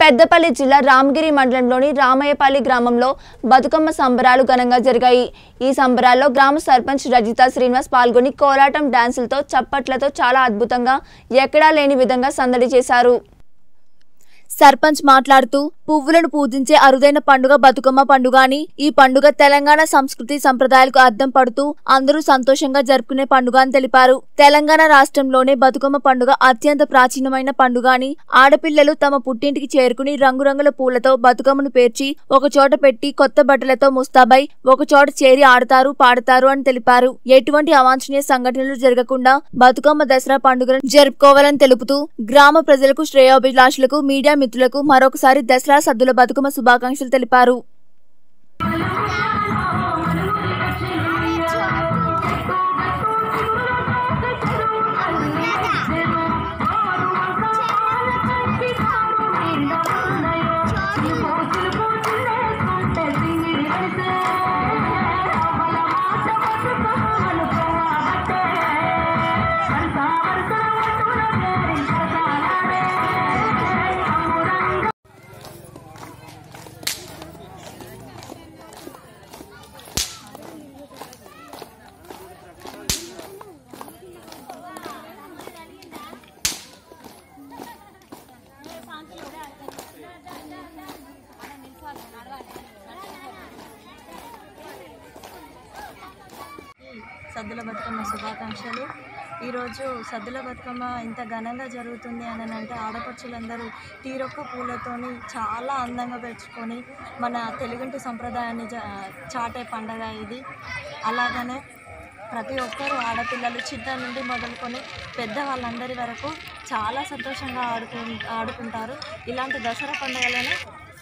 పెద్దపల్లి జిల్లా రామగిరి మండలంలోని రామయ్యపల్లి గ్రామంలో బతుకమ్మ సంబరాలు ఘనంగా జరిగాయి ఈ సంబరాల్లో గ్రామ సర్పంచ్ రజిత శ్రీనివాస్ పాల్గొని కోలాటం డాన్సులతో చప్పట్లతో చాలా అద్భుతంగా ఎక్కడా లేని విధంగా సందడి చేశారు సర్పంచ్ మాట్లాడుతూ పువ్వులను పూజించే అరుదైన పండుగ బతుకమ్మ పండుగ అని ఈ పండుగ తెలంగాణ సంస్కృతి సంప్రదాయాలకు అద్దం పడుతూ అందరూ సంతోషంగా జరుపుకునే పండుగ అని తెలిపారు తెలంగాణ రాష్ట్రంలోనే బతుకమ్మ పండుగ అత్యంత ప్రాచీనమైన పండుగ అని ఆడపిల్లలు తమ పుట్టింటికి చేరుకుని రంగురంగుల పూలతో బతుకమ్మను పేర్చి ఒక చోట పెట్టి కొత్త బట్టలతో ముస్తాబై ఒక చోట చేరి ఆడతారు పాడతారు అని తెలిపారు ఎటువంటి అవాంఛనీయ సంఘటనలు జరగకుండా బతుకమ్మ దసరా పండుగను జరుపుకోవాలని తెలుపుతూ గ్రామ ప్రజలకు శ్రేయోభిలాషులకు మీడియా మిత్రులకు మరొకసారి దసరా సద్దుల బతుకమ్మ శుభాకాంక్షలు తెలిపారు సద్దుల బతుకమ్మ శుభాకాంక్షలు ఈరోజు సద్దుల బతుకమ్మ ఇంత ఘనంగా జరుగుతుంది అని అంటే ఆడపడుచులందరూ తీరొక్క పూలతోని చాలా అందంగా పెంచుకొని మన తెలుగుంటి సంప్రదాయాన్ని జ- చాటే పండగ ఇది అలాగనే ప్రతి ఒక్కరూ ఆడపిల్లలు చిన్న నుండి మొదలుకొని పెద్ద వాళ్ళందరి వరకు చాలా సంతోషంగా ఆడుకు ఆడుకుంటారు ఇలాంటి దసరా పండుగలను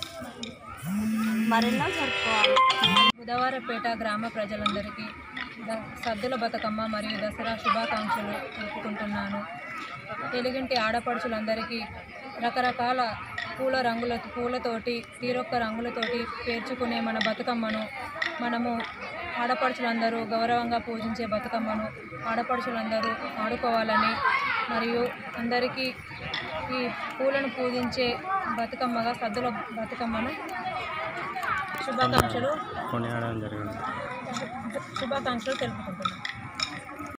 మరెన్నో జరుపుకోవాలి బుధవారపేట గ్రామ ప్రజలందరికీ ద- సద్దుల బతుకమ్మ మరియు దసరా శుభాకాంక్షలు తెలుపుకుంటున్నాను తెలుగింటి ఆడపడుచులందరికీ రకరకాల పూల రంగుల పూలతోటి తీరొక్క రంగులతోటి పేర్చుకునే మన బతుకమ్మను మనము ఆడపడుచులందరూ గౌరవంగా పూజించే బతుకమ్మను ఆడపడుచులందరూ ఆడుకోవాలని మరియు అందరికీ ఈ పూలను పూజించే బతుకమ్మగా సద్దుల బతుకమ్మను శుభాకాంక్షలు కొనియాడడం జరిగింది శుభాకాంక్షలు తెలుపుకుంటున్నాను